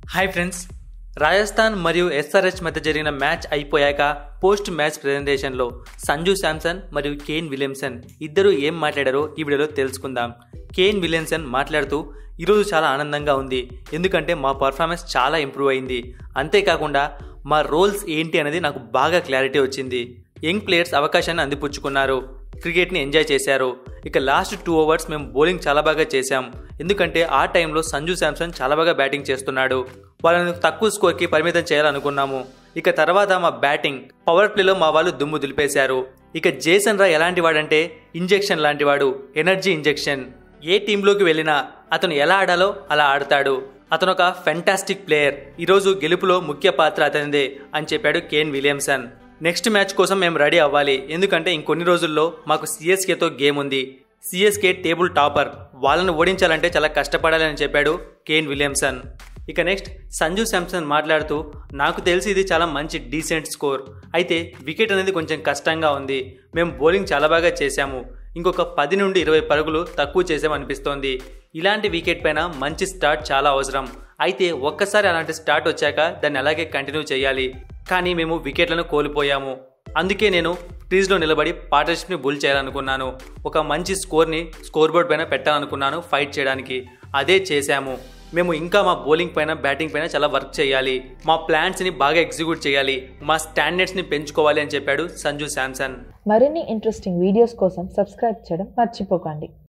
hi friends Rajasthan మరియు SRH మధ్య జరిగిన మ్యాచ్ అయిపోయాక పోస్ట్ మ్యాచ్ ప్రెజెంటేషన్లో సంజు శాంసన్ మరియు కేన్ విలియమ్సన్ ఇద్దరు ఏం మాట్లాడారో ఈ వీడియోలో తెలుసుకుందాం కేన్ విలియమ్సన్ మాట్లాడుతూ ఈరోజు చాలా ఆనందంగా ఉంది ఎందుకంటే మా పర్ఫార్మెన్స్ చాలా ఇంప్రూవ్ అయింది అంతేకాకుండా మా రోల్స్ ఏంటి అనేది నాకు బాగా క్లారిటీ వచ్చింది యంగ్ ప్లేయర్స్ అవకాశాన్ని అందిపుచ్చుకున్నారు క్రికెట్ని ఎంజాయ్ చేశారు ఇక లాస్ట్ టూ ఓవర్స్ మేము బౌలింగ్ చాలా బాగా చేశాం ఎందుకంటే ఆ టైంలో సంజు శాంసన్ చాలా బాగా బ్యాటింగ్ చేస్తున్నాడు వాళ్ళని తక్కువ స్కోర్కి పరిమితం చేయాలనుకున్నాము ఇక తర్వాత మా బ్యాటింగ్ పవర్ ప్లేలో మా వాళ్ళు దుమ్ము దులిపేశారు ఇక జేసన్ రా ఎలాంటి వాడంటే ఇంజెక్షన్ లాంటి వాడు ఎనర్జీ ఇంజెక్షన్ ఏ టీంలోకి వెళ్ళినా అతను ఎలా ఆడాలో అలా ఆడతాడు అతను ఒక ఫెంటాస్టిక్ ప్లేయర్ ఈరోజు గెలుపులో ముఖ్య పాత్ర అతనిదే అని చెప్పాడు కేన్ విలియమ్సన్ నెక్స్ట్ మ్యాచ్ కోసం మేము రెడీ అవ్వాలి ఎందుకంటే ఇంకొన్ని రోజుల్లో మాకు సిఎస్కేతో గేమ్ ఉంది సిఎస్కే టేబుల్ టాపర్ వాళ్ళని ఓడించాలంటే చాలా కష్టపడాలని చెప్పాడు కేన్ విలియమ్సన్ ఇక నెక్స్ట్ సంజు శాంసన్ మాట్లాడుతూ నాకు తెలిసి ఇది చాలా మంచి డీసెంట్ స్కోర్ అయితే వికెట్ అనేది కొంచెం కష్టంగా ఉంది మేము బౌలింగ్ చాలా బాగా చేశాము ఇంకొక పది నుండి ఇరవై పరుగులు తక్కువ చేసామనిపిస్తోంది ఇలాంటి వికెట్ పైన మంచి స్టార్ట్ చాలా అవసరం అయితే ఒక్కసారి అలాంటి స్టార్ట్ వచ్చాక దాన్ని అలాగే కంటిన్యూ చేయాలి కానీ మేము వికెట్లను కోల్పోయాము అందుకే నేను క్రీజ్లో నిలబడి పార్ట్నర్షిప్ని బుల్ చేయాలనుకున్నాను ఒక మంచి స్కోర్ని స్కోర్ బోర్డ్ పైన పెట్టాలనుకున్నాను ఫైట్ చేయడానికి అదే చేశాము మేము ఇంకా మా బౌలింగ్ పైన బ్యాటింగ్ పైన చాలా వర్క్ చేయాలి మా ప్లాన్స్ని బాగా ఎగ్జిక్యూట్ చేయాలి మా స్టాండర్డ్స్ని పెంచుకోవాలి అని చెప్పాడు సంజు శాంసన్ మరిన్ని ఇంట్రెస్టింగ్ వీడియోస్ కోసం సబ్స్క్రైబ్ చేయడం మర్చిపోకండి